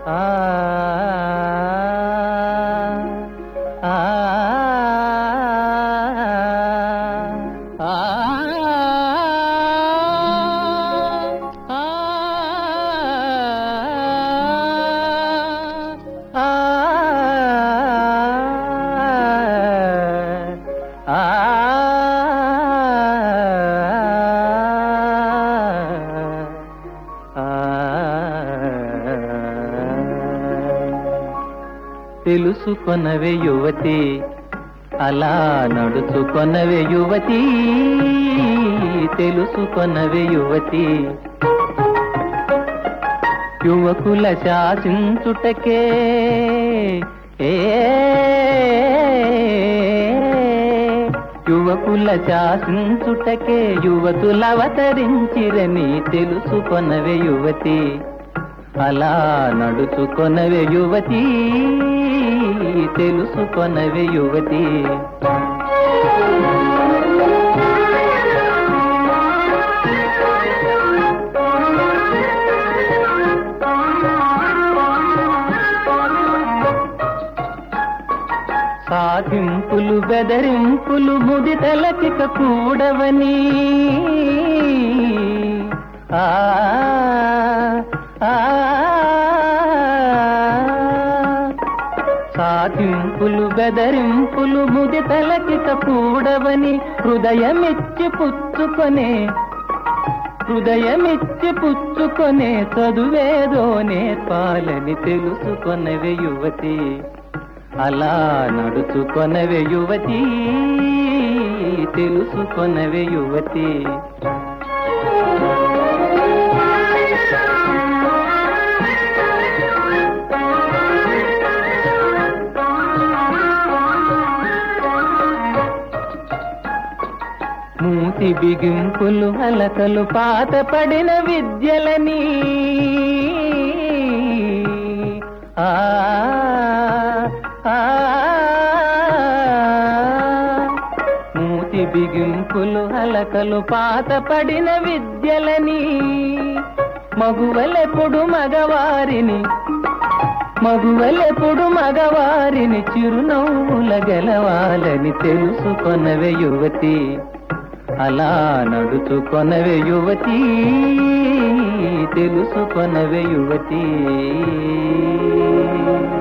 ఆ ఆ తెలుసుకొనవే యువతి అలా నడుచుకొనవే యువతి తెలుసుకొనవే యువతి యువకుల శాసించుటకే ఏ యువకుల శాసించుటకే యువతులవతరించిరని తెలుసుకొనవే యువతి అలా నడుచుకొనవే యువతి తెలుసుకొనవే యువతి సాధింపులు బెదరింపులు ముదితలకిక కూడవని ఆ ఆ సాధింపులు బెదరింపులు ముదితలకిక కూడవని హృదయమిచ్చి పుచ్చుకొనే హృదయమిచ్చి పుచ్చుకొనే చదువేదో నేర్పాలని తెలుసుకొనవే యువతి అలా నడుచుకొనవే యువతి తెలుసుకొనవే యువతి మూతి బిగింపులు అలకలు పాత పడిన విద్యలని ఆ ఆ, మూతి బిగింపులు అలకలు పాత పడిన విద్యలని మగువలెప్పుడు మగవారిని మగువలెప్పుడు మగవారిని చిరునవ్వుల గెలవాలని తెలుసుకొనవే యువతి అలా నడుచుకొనవే యువతి తెలుసుకొనవే యువతి